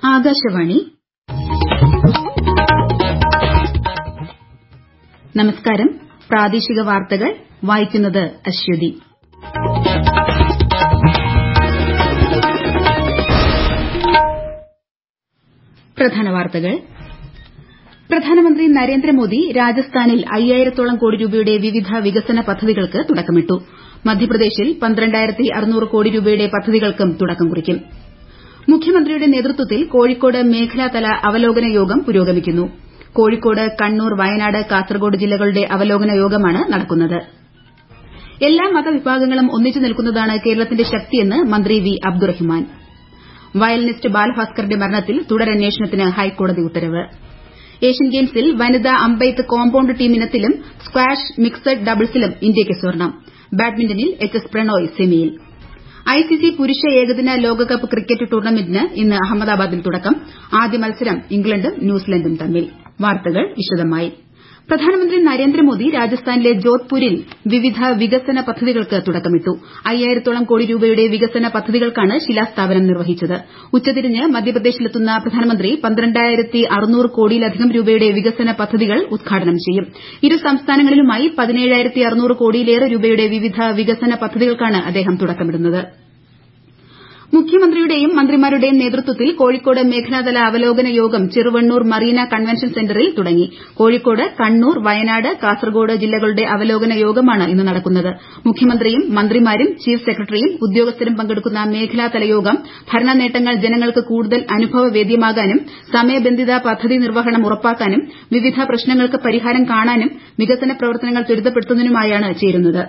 ആകാശവാണി നമസ്കാരം പ്രാദേശിക വാർത്തകൾ വായിക്കുന്നത് അശ്വതി പ്രധാന വാർത്തകൾ പ്രധാനമന്ത്രി നരേന്ദ്രമോദി രാജസ്ഥാനിൽ അയ്യായിരത്തോളം കോടി രൂപയുടെ വിവിധ വികസന പദ്ധതികൾക്ക് തുടക്കമിട്ടു മധ്യപ്രദേശിൽ പന്ത്രണ്ടായിരത്തി അറുന്നൂറ് കോടി രൂപയുടെ പദ്ധതികൾക്കും തുടക്കം കുറിക്കും മുഖ്യമന്ത്രിയുടെ നേതൃത്വത്തിൽ കോഴിക്കോട് മേഖലാതല അവലോകന യോഗം പുരോഗമിക്കുന്നു കോഴിക്കോട് കണ്ണൂർ വയനാട് കാസർഗോഡ് ജില്ലകളുടെ അവലോകന യോഗമാണ് നടക്കുന്നത് എല്ലാ മതവിഭാഗങ്ങളും ഒന്നിച്ചു നിൽക്കുന്നതാണ് കേരളത്തിന്റെ ശക്തിയെന്ന് മന്ത്രി വി അബ്ദുറഹിമാൻ വയലിനിസ്റ്റ് ബാലഭാസ്കറിന്റെ മരണത്തിൽ തുടരന്വേഷണത്തിന് ഹൈക്കോടതി ഉത്തരവ് ഏഷ്യൻ ഗെയിംസിൽ വനിതാ അമ്പെയ്ത്ത് കോമ്പൌണ്ട് ടീം ഇനത്തിലും സ്ക്വാഷ് മിക്സഡ് ഡബിൾസിലും ഇന്ത്യയ്ക്ക് സ്വർണ്ണം ബാഡ്മിന്റണിൽ എച്ച് എസ് പ്രണോയ് സെമിയിൽ ഐസിസി പുരുഷ ഏകദിന ലോകകപ്പ് ക്രിക്കറ്റ് ടൂർണമെന്റിന് ഇന്ന് അഹമ്മദാബാദിൽ തുടക്കം ആദ്യ മത്സരം ഇംഗ്ലണ്ടും ന്യൂസിലൻഡും തമ്മിൽ വാർത്തകൾ വിശദമായി പ്രധാനമന്ത്രി നരേന്ദ്രമോദി രാജസ്ഥാനിലെ ജോധ്പൂരിൽ വിവിധ വികസന പദ്ധതികൾക്ക് തുടക്കമിട്ടു അയ്യായിരത്തോളം കോടി രൂപയുടെ വികസന പദ്ധതികൾക്കാണ് ശിലാസ്ഥാപനം നിർവഹിച്ചത് ഉച്ചതിരിഞ്ഞ് മധ്യപ്രദേശിലെത്തുന്ന പ്രധാനമന്ത്രി പന്ത്രണ്ടായിരത്തി അറുന്നൂറ് കോടിയിലധികം രൂപയുടെ വികസന പദ്ധതികൾ ഉദ്ഘാടനം ചെയ്യും ഇരു സംസ്ഥാനങ്ങളിലുമായി പതിനേഴായിരത്തി അറുന്നൂറ് കോടിയിലേറെ രൂപയുടെ വിവിധ വികസന പദ്ധതികൾക്കാണ് അദ്ദേഹം തുടക്കമിടുന്നത് മുഖ്യമന്ത്രിയുടെയും മന്ത്രിമാരുടെയും നേതൃത്വത്തിൽ കോഴിക്കോട് മേഖലാതല അവലോകന യോഗം ചെറുവണ്ണൂർ മറീന കൺവെൻഷൻ സെന്ററിൽ തുടങ്ങി കോഴിക്കോട് കണ്ണൂർ വയനാട് കാസർഗോഡ് ജില്ലകളുടെ അവലോകന യോഗമാണ് ഇന്ന് നടക്കുന്നത് മുഖ്യമന്ത്രിയും മന്ത്രിമാരും ചീഫ് സെക്രട്ടറിയും ഉദ്യോഗസ്ഥരും പങ്കെടുക്കുന്ന മേഖലാതല യോഗം ഭരണനേട്ടങ്ങൾ ജനങ്ങൾക്ക് കൂടുതൽ അനുഭവവേദ്യമാകാനും സമയബന്ധിത പദ്ധതി നിർവ്വഹണം ഉറപ്പാക്കാനും വിവിധ പ്രശ്നങ്ങൾക്ക് പരിഹാരം കാണാനും വികസന പ്രവർത്തനങ്ങൾ ത്വരിതപ്പെടുത്തുന്നതിനുമായാണ് ചേരുന്നത്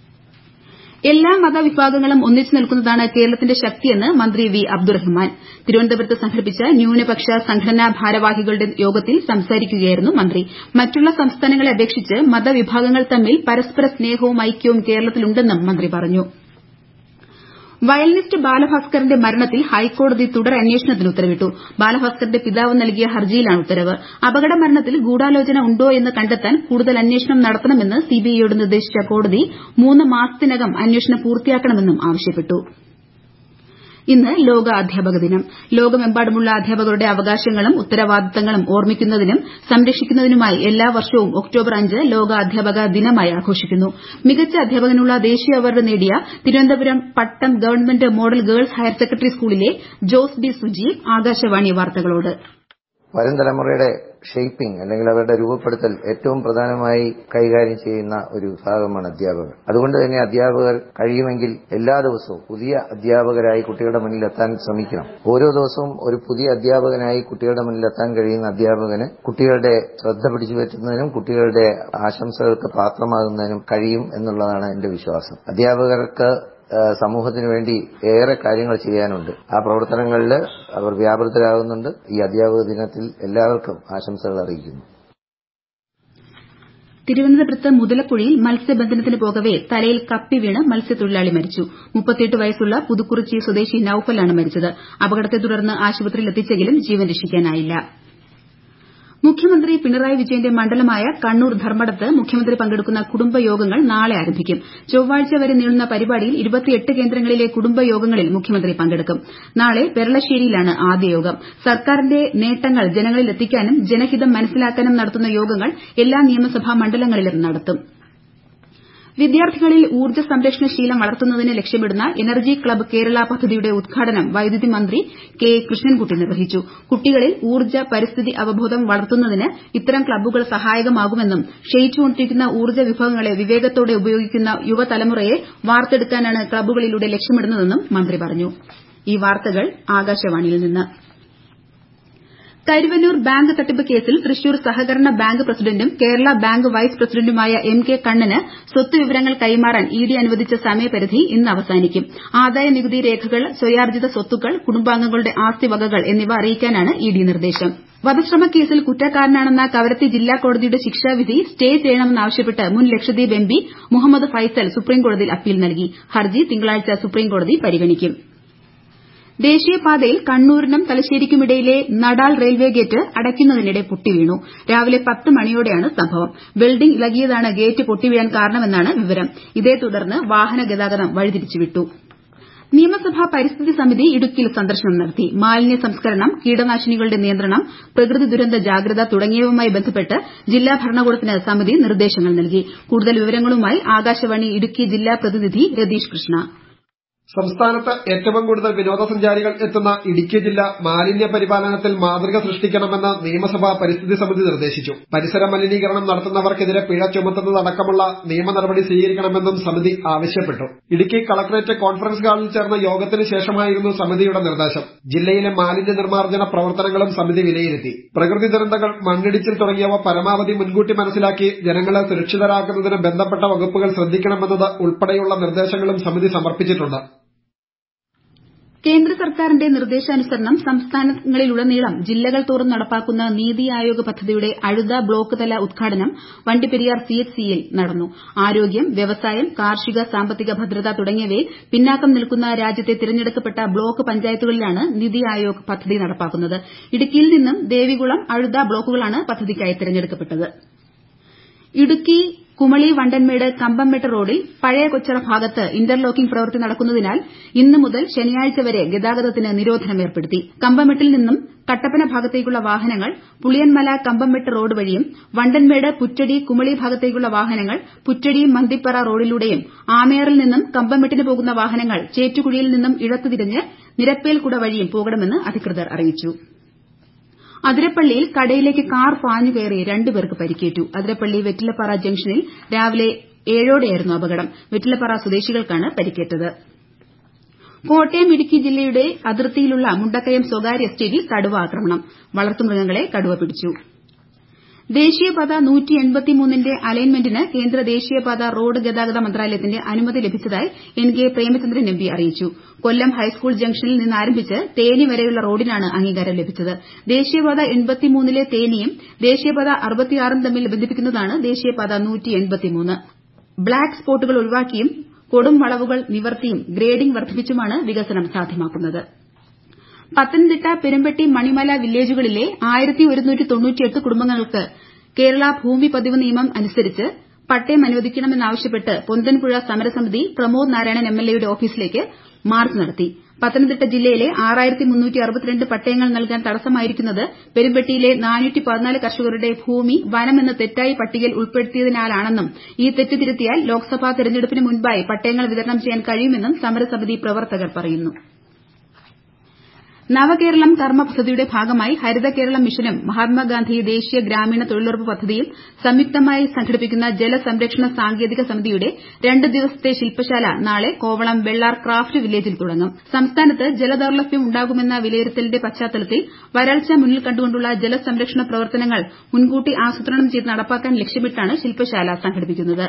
എല്ലാ മതവിഭാഗങ്ങളും ഒന്നിച്ചു നിൽക്കുന്നതാണ് കേരളത്തിന്റെ ശക്തിയെന്ന് മന്ത്രി വി അബ്ദുറഹിമാൻ തിരുവനന്തപുരത്ത് സംഘടിപ്പിച്ച ന്യൂനപക്ഷ സംഘടനാ ഭാരവാഹികളുടെ യോഗത്തിൽ സംസാരിക്കുകയായിരുന്നു മന്ത്രി മറ്റുള്ള സംസ്ഥാനങ്ങളെ അപേക്ഷിച്ച് മതവിഭാഗങ്ങൾ തമ്മിൽ പരസ്പര സ്നേഹവും ഐക്യവും കേരളത്തിലുണ്ടെന്നും മന്ത്രി പറഞ്ഞു വയലിനിസ്റ്റ് ബാലഭാസ്കറിന്റെ മരണത്തിൽ ഹൈക്കോടതി തുടരന്വേഷണത്തിന് ഉത്തരവിട്ടു ബാലഭാസ്കറിന്റെ പിതാവ് നൽകിയ ഹർജിയിലാണ് ഉത്തരവ് അപകട മരണത്തിൽ ഗൂഢാലോചന ഉണ്ടോ എന്ന് കണ്ടെത്താൻ കൂടുതൽ അന്വേഷണം നടത്തണമെന്ന് സിബിഐയോട് നിർദ്ദേശിച്ച കോടതി മൂന്ന് മാസത്തിനകം അന്വേഷണം പൂർത്തിയാക്കണമെന്നും ആവശ്യപ്പെട്ടു ഇന്ന് ലോക അധ്യാപക ദിനം ലോകമെമ്പാടുമുള്ള അധ്യാപകരുടെ അവകാശങ്ങളും ഉത്തരവാദിത്തങ്ങളും ഓർമ്മിക്കുന്നതിനും സംരക്ഷിക്കുന്നതിനുമായി എല്ലാ വർഷവും ഒക്ടോബർ അഞ്ച് ലോക അധ്യാപക ദിനമായി ആഘോഷിക്കുന്നു മികച്ച അധ്യാപകനുള്ള ദേശീയ അവാർഡ് നേടിയ Thiruvananthapuram Pattom government model girls higher secondary സ്കൂളിലെ ജോസ് ബി സുജീവ് ആകാശവാണി വാർത്തകളോട് വരും തലമുറയുടെ ഷേപ്പിംഗ് അല്ലെങ്കിൽ അവരുടെ രൂപപ്പെടുത്തൽ ഏറ്റവും പ്രധാനമായി കൈകാര്യം ചെയ്യുന്ന ഒരു ഭാഗമാണ് അധ്യാപകർ അതുകൊണ്ട് തന്നെ അധ്യാപകർ കഴിയുമെങ്കിൽ എല്ലാ ദിവസവും പുതിയ അധ്യാപകരായി കുട്ടികളുടെ മുന്നിൽ എത്താൻ ശ്രമിക്കണം ഓരോ ദിവസവും ഒരു പുതിയ അധ്യാപകനായി കുട്ടികളുടെ മുന്നിൽ എത്താൻ കഴിയുന്ന അധ്യാപകന് കുട്ടികളുടെ ശ്രദ്ധ പിടിച്ചു പറ്റുന്നതിനും കുട്ടികളുടെ ആശംസകൾക്ക് പാത്രമാകുന്നതിനും കഴിയും എന്നുള്ളതാണ് എന്റെ വിശ്വാസം അധ്യാപകർക്ക് സമൂഹത്തിന് വേണ്ടി ഏറെ കാര്യങ്ങൾ ചെയ്യാനുണ്ട് ആ പ്രവർത്തനങ്ങളിൽ അവർ വ്യാപൃതരാകുന്നുണ്ട് ഈ അധ്യാപക ദിനത്തിൽ എല്ലാവർക്കും ആശംസകൾ അറിയിക്കുന്നു തിരുവനന്തപുരത്ത് മുതലപ്പുഴയിൽ മത്സ്യബന്ധനത്തിന് പോകവെ തലയിൽ കപ്പി വീണ് മത്സ്യത്തൊഴിലാളി മരിച്ചു മുപ്പത്തിയെട്ട് വയസ്സുള്ള പുതുക്കുറിച്ചി സ്വദേശി നൌഫലാണ് മരിച്ചത് അപകടത്തെ തുടർന്ന് ആശുപത്രിയിൽ എത്തിച്ചെങ്കിലും ജീവൻ രക്ഷിക്കാനായില്ല മുഖ്യമന്ത്രി പിണറായി വിജയന്റെ മണ്ഡലമായ കണ്ണൂർ ധർമ്മടത്ത് മുഖ്യമന്ത്രി പങ്കെടുക്കുന്ന കുടുംബയോഗങ്ങൾ നാളെ ആരംഭിക്കും ചൊവ്വാഴ്ച വരെ നീളുന്ന പരിപാടിയിൽ ഇരുപത്തിയെട്ട് കേന്ദ്രങ്ങളിലെ കുടുംബയോഗങ്ങളിൽ മുഖ്യമന്ത്രി പങ്കെടുക്കും നാളെ പെരളശ്ശേരിയിലാണ് ആദ്യ യോഗം സർക്കാരിന്റെ നേട്ടങ്ങൾ ജനങ്ങളിൽ എത്തിക്കാനും ജനഹിതം മനസ്സിലാക്കാനും നടത്തുന്ന യോഗങ്ങൾ എല്ലാ നിയമസഭാ മണ്ഡലങ്ങളിലും നടത്തും വിദ്യാർത്ഥികളിൽ ഊർജ്ജ സംരക്ഷണ ശീലം വളർത്തുന്നതിന് ലക്ഷ്യമിടുന്ന എനർജി ക്ലബ്ബ് കേരള പദ്ധതിയുടെ ഉദ്ഘാടനം വൈദ്യുതി മന്ത്രി കെ കൃഷ്ണൻകുട്ടി നിർവഹിച്ചു കുട്ടികളിൽ ഊർജ്ജ പരിസ്ഥിതി അവബോധം വളർത്തുന്നതിന് ഇത്തരം ക്ലബ്ബുകൾ സഹായകമാകുമെന്നും ക്ഷയിച്ചുകൊണ്ടിരിക്കുന്ന ഊർജ്ജ വിഭവങ്ങളെ വിവേകത്തോടെ ഉപയോഗിക്കുന്ന യുവതലമുറയെ വാർത്തെടുക്കാനാണ് ക്ലബ്ബുകളിലൂടെ ലക്ഷ്യമിടുന്നതെന്നും മന്ത്രി പറഞ്ഞു ഈ വാർത്തകൾ ആകാശവാണിയിൽ നിന്ന് കരുവന്നൂർ ബാങ്ക് തട്ടിപ്പ് കേസിൽ തൃശൂർ സഹകരണ ബാങ്ക് പ്രസിഡന്റും കേരള ബാങ്ക് വൈസ് പ്രസിഡന്റുമായ എം കെ കണ്ണന് സ്വത്ത് വിവരങ്ങൾ കൈമാറാൻ ഇഡി അനുവദിച്ച സമയപരിധി ഇന്ന് അവസാനിക്കും ആദായ നികുതി രേഖകൾ സ്വയാർജിത സ്വത്തുക്കൾ കുടുംബാംഗങ്ങളുടെ ആസ്തിവകകൾ എന്നിവ അറിയിക്കാനാണ് ഇഡി നിർദ്ദേശം വധശ്രമ കേസിൽ കുറ്റക്കാരനാണെന്ന കവരത്തി ജില്ലാ കോടതിയുടെ ശിക്ഷാവിധി സ്റ്റേ ചെയ്യണമെന്നാവശ്യപ്പെട്ട് മുൻ ലക്ഷദ്വീപ് എംപി മുഹമ്മദ് ഫൈസൽ സുപ്രീംകോടതിയിൽ അപ്പീൽ നൽകി ഹർജി തിങ്കളാഴ്ച സുപ്രീംകോടതി പരിഗണിക്കും ദേശീയപാതയിൽ കണ്ണൂരിനും തലശ്ശേരിക്കുമിടയിലെ നടാൽ റെയിൽവേ ഗേറ്റ് അടയ്ക്കുന്നതിനിടെ പൊട്ടിവീണു രാവിലെ പത്ത് മണിയോടെയാണ് സംഭവം വെൽഡിംഗ് ഇളകിയതാണ് ഗേറ്റ് പൊട്ടിവീഴാൻ കാരണമെന്നാണ് വിവരം ഇതേ തുടർന്ന് വാഹന ഗതാഗതം വഴിതിരിച്ചുവിട്ടു നിയമസഭാ പരിസ്ഥിതി സമിതി ഇടുക്കിയിൽ സന്ദർശനം നടത്തി മാലിന്യ സംസ്കരണം കീടനാശിനികളുടെ നിയന്ത്രണം പ്രകൃതി ദുരന്ത ജാഗ്രത തുടങ്ങിയവയുമായി ബന്ധപ്പെട്ട് ജില്ലാ ഭരണകൂടത്തിന് സമിതി നിർദ്ദേശങ്ങൾ നൽകി കൂടുതൽ വിവരങ്ങളുമായി ആകാശവാണി ഇടുക്കി ജില്ലാ പ്രതിനിധി രതീഷ് കൃഷ്ണ സംസ്ഥാനത്ത് ഏറ്റവും കൂടുതൽ വിനോദസഞ്ചാരികൾ എത്തുന്ന ഇടുക്കി ജില്ല മാലിന്യ പരിപാലനത്തിൽ മാതൃക സൃഷ്ടിക്കണമെന്ന് നിയമസഭാ പരിസ്ഥിതി സമിതി നിർദ്ദേശിച്ചു പരിസര മലിനീകരണം നടത്തുന്നവർക്കെതിരെ പിഴ ചുമത്തുന്നതടക്കമുള്ള നിയമ നടപടി സ്വീകരിക്കണമെന്നും സമിതി ആവശ്യപ്പെട്ടു ഇടുക്കി കളക്ടറേറ്റ് കോൺഫറൻസ് ഹാളിൽ ചേർന്ന യോഗത്തിന് ശേഷമായിരുന്നു സമിതിയുടെ നിർദ്ദേശം ജില്ലയിലെ മാലിന്യ നിർമ്മാർജ്ജന പ്രവർത്തനങ്ങളും സമിതി വിലയിരുത്തി പ്രകൃതി ദുരന്തങ്ങൾ മണ്ണിടിച്ചിൽ തുടങ്ങിയവ പരമാവധി മുൻകൂട്ടി മനസ്സിലാക്കി ജനങ്ങളെ സുരക്ഷിതരാക്കുന്നതിന് ബന്ധപ്പെട്ട വകുപ്പുകൾ ശ്രദ്ധിക്കണമെന്നത് ഉൾപ്പെടെയുള്ള നിർദ്ദേശങ്ങളും സമിതി സമർപ്പിച്ചിട്ടുണ്ട് കേന്ദ്ര സർക്കാരിന്റെ നിർദ്ദേശാനുസരണം സംസ്ഥാനങ്ങളിലുടനീളം ജില്ലകൾ തോറും നടപ്പാക്കുന്ന നീതി ആയോഗ് പദ്ധതിയുടെ അഴുത ബ്ലോക്ക് തല ഉദ്ഘാടനം വണ്ടിപ്പെരിയാർ സിഎച്ച്സിയിൽ നടന്നു ആരോഗ്യം വ്യവസായം കാർഷിക സാമ്പത്തിക ഭദ്രത തുടങ്ങിയവയിൽ പിന്നാക്കം നിൽക്കുന്ന രാജ്യത്തെ തിരഞ്ഞെടുക്കപ്പെട്ട ബ്ലോക്ക് പഞ്ചായത്തുകളിലാണ് നിതി ആയോഗ് പദ്ധതി നടപ്പാക്കുന്നത് ഇടുക്കിയിൽ നിന്നും ദേവികുളം അഴുത ബ്ലോക്കുകളാണ് പദ്ധതിക്കായി തിരഞ്ഞെടുക്കപ്പെട്ടത് ഇടുക്കി കുമളി വണ്ടൻമേട് കമ്പംമെട്ട് റോഡിൽ പഴയ കൊച്ചറ ഭാഗത്ത് ഇന്റർലോക്കിംഗ് പ്രവൃത്തി നടക്കുന്നതിനാൽ ഇന്ന് മുതൽ ശനിയാഴ്ച വരെ ഗതാഗതത്തിന് നിരോധനം ഏർപ്പെടുത്തി കമ്പംമെട്ടിൽ നിന്നും കട്ടപ്പന ഭാഗത്തേക്കുള്ള വാഹനങ്ങൾ പുളിയൻമല കമ്പംമെട്ട് റോഡ് വഴിയും വണ്ടൻമേട് പുറ്റടി കുമളി ഭാഗത്തേക്കുള്ള വാഹനങ്ങൾ പുറ്റടി മന്തിപ്പറ റോഡിലൂടെയും ആമയാറിൽ നിന്നും കമ്പംമെട്ടിന് പോകുന്ന വാഹനങ്ങൾ ചേറ്റുകുഴിയിൽ നിന്നും ഇടത്തുതിരിഞ്ഞ് നിരപ്പേൽക്കുട വഴിയും പോകണമെന്ന് അധികൃതർ അറിയിച്ചു അതിരപ്പള്ളിയിൽ കടയിലേക്ക് കാർ പാഞ്ഞുകയറി രണ്ടുപേർക്ക് പരിക്കേറ്റു അതിരപ്പള്ളി വെറ്റിലപ്പാറ ജംഗ്ഷനിൽ രാവിലെ ഏഴോടെയായിരുന്നു അപകടം വെറ്റിലപ്പാറ സ്വദേശികൾക്കാണ് പരിക്കേറ്റത് കോട്ടയം ഇടുക്കി ജില്ലയുടെ അതിർത്തിയിലുള്ള മുണ്ടക്കയം സ്വകാര്യ എസ്റ്റേറ്റിൽ കടുവ ആക്രമണം വളർത്തുമൃഗങ്ങളെ കടുവ പിടിച്ചു ദേശീയപാത ന്റെ അലൈൻമെന്റിന് കേന്ദ്ര ദേശീയപാത റോഡ് ഗതാഗത മന്ത്രാലയത്തിന്റെ അനുമതി ലഭിച്ചതായി എൻ കെ പ്രേമചന്ദ്രൻ എംപി അറിയിച്ചു കൊല്ലം ഹൈസ്കൂൾ ജംഗ്ഷനിൽ നിന്നാരംഭിച്ച് തേനി വരെയുള്ള റോഡിനാണ് അംഗീകാരം ലഭിച്ചത് ദേശീയപാത ലെ തേനിയും ദേശീയപാത ഉം തമ്മിൽ ബന്ധിപ്പിക്കുന്നതാണ് ദേശീയപാത ബ്ലാക്ക് സ്പോട്ടുകൾ ഒഴിവാക്കിയും കൊടും വളവുകൾ നിവർത്തിയും ഗ്രേഡിംഗ് വർദ്ധിപ്പിച്ചുമാണ് വികസനം സാധ്യമാക്കുന്നത് പത്തനംതിട്ട പെരുമ്പട്ടി മണിമല വില്ലേജുകളിലെ കുടുംബങ്ങൾക്ക് കേരള ഭൂമി പതിവ് നിയമം അനുസരിച്ച് പട്ടയം അനുവദിക്കണമെന്നാവശ്യപ്പെട്ട് പൊന്തൻപുഴ സമരസമിതി പ്രമോദ് നാരായണൻ എംഎൽഎയുടെ ഓഫീസിലേക്ക് മാർച്ച് നടത്തി പത്തനംതിട്ട ജില്ലയിലെ പട്ടയങ്ങൾ നൽകാൻ തടസ്സമായിരിക്കുന്നത് പെരുമ്പട്ടിയിലെ കർഷകരുടെ ഭൂമി വനമെന്ന് തെറ്റായി പട്ടികയിൽ ഉൾപ്പെടുത്തിയതിനാലാണെന്നും ഈ തെറ്റ് തിരുത്തിയാൽ ലോക്സഭാ തെരഞ്ഞെടുപ്പിന് മുൻപായി പട്ടയങ്ങൾ വിതരണം ചെയ്യാൻ കഴിയുമെന്നും സമരസമിതി പ്രവർത്തകർ പറയുന്നു നവകേരളം കർമ്മ പദ്ധതിയുടെ ഭാഗമായി ഹരിത കേരളം മിഷനും മഹാത്മാഗാന്ധി ദേശീയ ഗ്രാമീണ തൊഴിലുറപ്പ് പദ്ധതിയും സംയുക്തമായി സംഘടിപ്പിക്കുന്ന ജലസംരക്ഷണ സാങ്കേതിക സമിതിയുടെ രണ്ട് ദിവസത്തെ ശില്പശാല നാളെ കോവളം വെള്ളാർ ക്രാഫ്റ്റ് വില്ലേജിൽ തുടങ്ങും സംസ്ഥാനത്ത് ജലദൌർലഭ്യം ഉണ്ടാകുമെന്ന വിലയിരുത്തലിന്റെ പശ്ചാത്തലത്തിൽ വരൾച്ച മുന്നിൽ കണ്ടുകൊണ്ടുള്ള ജലസംരക്ഷണ പ്രവർത്തനങ്ങൾ മുൻകൂട്ടി ആസൂത്രണം ചെയ്ത് നടപ്പാക്കാൻ ലക്ഷ്യമിട്ടാണ് ശില്പശാല സംഘടിപ്പിക്കുന്നത്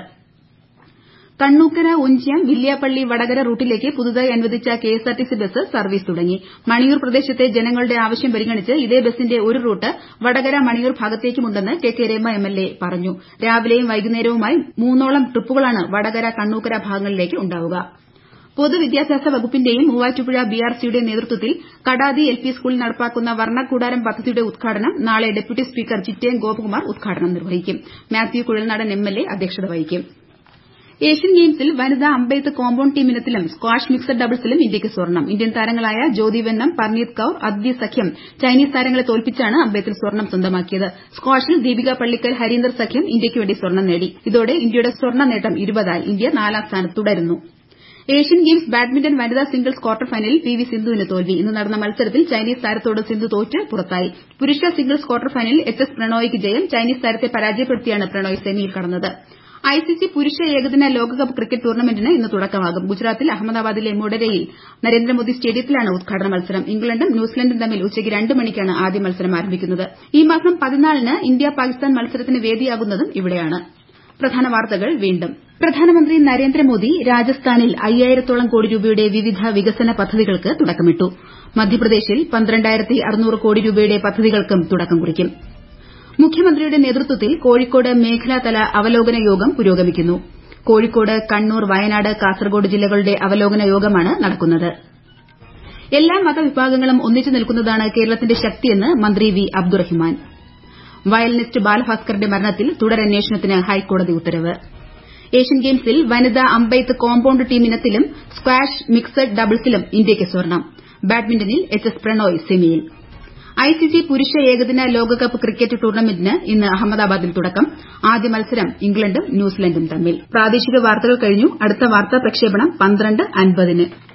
കണ്ണൂക്കര ഒഞ്ചിയം വില്യാപ്പള്ളി വടകര റൂട്ടിലേക്ക് പുതുതായി അനുവദിച്ച കെഎസ്ആർടിസി ബസ് സർവീസ് തുടങ്ങി മണിയൂർ പ്രദേശത്തെ ജനങ്ങളുടെ ആവശ്യം പരിഗണിച്ച് ഇതേ ബസിന്റെ ഒരു റൂട്ട് വടകര മണിയൂർ ഭാഗത്തേക്കുമുണ്ടെന്ന് കെ കെ രമ എംഎൽഎ പറഞ്ഞു രാവിലെയും വൈകുന്നേരവുമായി മൂന്നോളം ട്രിപ്പുകളാണ് വടകര കണ്ണൂക്കര ഭാഗങ്ങളിലേക്ക് ഉണ്ടാവുക പൊതുവിദ്യാഭ്യാസ വകുപ്പിന്റെയും മൂവാറ്റുപുഴ ബിആർസിയുടെയും നേതൃത്വത്തിൽ കടാതി എൽ പി സ്കൂളിൽ നടപ്പാക്കുന്ന വർണ്ണക്കൂടാരം പദ്ധതിയുടെ ഉദ്ഘാടനം നാളെ ഡെപ്യൂട്ടി സ്പീക്കർ ചിറ്റയം ഗോപകുമാർ ഉദ്ഘാടനം നിർവഹിക്കും മാത്യു കുഴൽനാടൻ എംഎൽഎ അധ്യക്ഷത വഹിക്കും ഏഷ്യൻ ഗെയിംസിൽ വനിതാ അമ്പെയ്ത്ത് കോമ്പൌണ്ട് ടീം ഇനത്തിലും സ്ക്വാഷ് മിക്സഡ് ഡബിൾസിലും ഇന്ത്യയ്ക്ക് സ്വർണ്ണം ഇന്ത്യൻ താരങ്ങളായ ജ്യോതി വെന്നം പർനീത് കൌർ അദ്വി സഖ്യം ചൈനീസ് താരങ്ങളെ തോൽപ്പിച്ചാണ് അമ്പെയ്ത്തിൽ സ്വർണ്ണം സ്വന്തമാക്കിയത് സ്ക്വാഷിൽ ദീപിക പള്ളിക്കൽ ഹരീന്ദർ സഖ്യം ഇന്ത്യയ്ക്ക് വേണ്ടി സ്വർണ്ണം നേടി ഇതോടെ ഇന്ത്യയുടെ സ്വർണ്ണ നേട്ടം ഇരുപതായി ഇന്ത്യ നാലാം സ്ഥാനത്ത് തുടരുന്നു ഏഷ്യൻ ഗെയിംസ് ബാഡ്മിന്റൺ വനിതാ സിംഗിൾസ് ക്വാർട്ടർ ഫൈനലിൽ പി വി സിന്ധുവിന് തോൽവി ഇന്ന് നടന്ന മത്സരത്തിൽ ചൈനീസ് താരത്തോട് സിന്ധു തോറ്റ് പുറത്തായി പുരുഷ സിംഗിൾസ് ക്വാർട്ടർ ഫൈനലിൽ എച്ച് എസ് പ്രണോയിക്ക് ജയം ചൈനീസ് താരത്തെ പരാജയപ്പെടുത്തിയാണ് പ്രണോയ് സെമിയിൽ കടന്നത് ഐസിസി പുരുഷ ഏകദിന ലോകകപ്പ് ക്രിക്കറ്റ് ടൂർണമെന്റിന് ഇന്ന് തുടക്കമാകും ഗുജറാത്തിൽ അഹമ്മദാബാദിലെ മുഡെരയിൽ നരേന്ദ്രമോദി സ്റ്റേഡിയത്തിലാണ് ഉദ്ഘാടന മത്സരം ഇംഗ്ലണ്ടും ന്യൂസിലൻഡും തമ്മിൽ ഉച്ചയ്ക്ക് രണ്ട് മണിക്കാണ് ആദ്യ മത്സരം ആരംഭിക്കുന്നത് ഈ മാസം പതിനാലിന് ഇന്ത്യ പാകിസ്ഥാൻ മത്സരത്തിന് വേദിയാകുന്നതും ഇവിടെയാണ് പ്രധാന വാർത്തകൾ വീണ്ടും പ്രധാനമന്ത്രി നരേന്ദ്രമോദി രാജസ്ഥാനിൽ അയ്യായിരത്തോളം കോടി രൂപയുടെ വിവിധ വികസന പദ്ധതികൾക്ക് തുടക്കമിട്ടു മധ്യപ്രദേശിൽ പന്ത്രണ്ടായിരത്തി അറുന്നൂറ് കോടി രൂപയുടെ പദ്ധതികൾക്കും തുടക്കം കുറിക്കും മുഖ്യമന്ത്രിയുടെ നേതൃത്വത്തിൽ കോഴിക്കോട് മേഖലാതല അവലോകന യോഗം പുരോഗമിക്കുന്നു കോഴിക്കോട് കണ്ണൂർ വയനാട് കാസർഗോഡ് ജില്ലകളുടെ അവലോകന യോഗമാണ് നടക്കുന്നത് എല്ലാ മതവിഭാഗങ്ങളും ഒന്നിച്ചു നിൽക്കുന്നതാണ് കേരളത്തിന്റെ ശക്തിയെന്ന് മന്ത്രി വി അബ്ദുറഹിമാൻ വയലിനിസ്റ്റ് ബാലഭാസ്കറിന്റെ മരണത്തിൽ തുടരന്വേഷണത്തിന് ഹൈക്കോടതി ഉത്തരവ് ഏഷ്യൻ ഗെയിംസിൽ വനിതാ അമ്പെയ്ത്ത് കോമ്പൌണ്ട് ടീം ഇനത്തിലും സ്ക്വാഷ് മിക്സഡ് ഡബിൾസിലും ഇന്ത്യയ്ക്ക് സ്വർണ്ണം ബാഡ്മിന്റണിൽ എച്ച് എസ് പ്രണോയ് സെമിയിൽ ഐസിസി പുരുഷ ഏകദിന ലോകകപ്പ് ക്രിക്കറ്റ് ടൂർണമെന്റിന് ഇന്ന് അഹമ്മദാബാദിൽ തുടക്കം ആദ്യ മത്സരം ഇംഗ്ലണ്ടും ന്യൂസിലൻഡും തമ്മിൽ പ്രാദേശിക വാർത്തകൾ കഴിഞ്ഞു അടുത്ത വാർത്താ പ്രക്ഷേപണം പന്ത്രണ്ട് അൻപതിന്